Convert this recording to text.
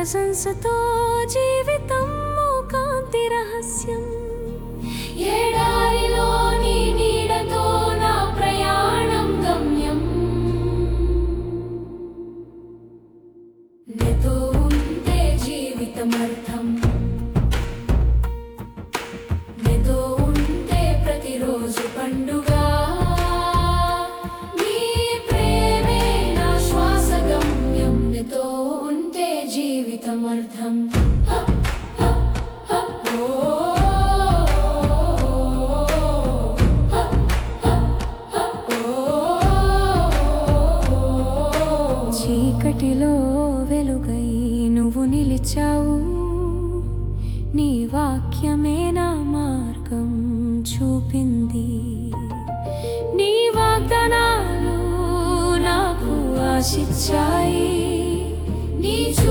ప్రశంసతో జీవితం కాంతి రహస్యం ఎడారిలోని నీడతో నా ప్రయాణం గమ్యం నీతో ఉంటే జీవితం అర్థం నీతో ఉంటే ప్రతిరోజు పండుగ నీ ప్రేమే నా శ్వాస గమ్యం నీతో ఉంటే జీవితం అర్థం హ, హ, హ, ఓ, హ, హ, హ, ఓ. చీకటిలో వెలుగై నువ్వు నిలిచావు నీ వాక్యమే నా మార్గం చూపింది నీ వాగ్దానాలు నాకు ఆశించాయి నీ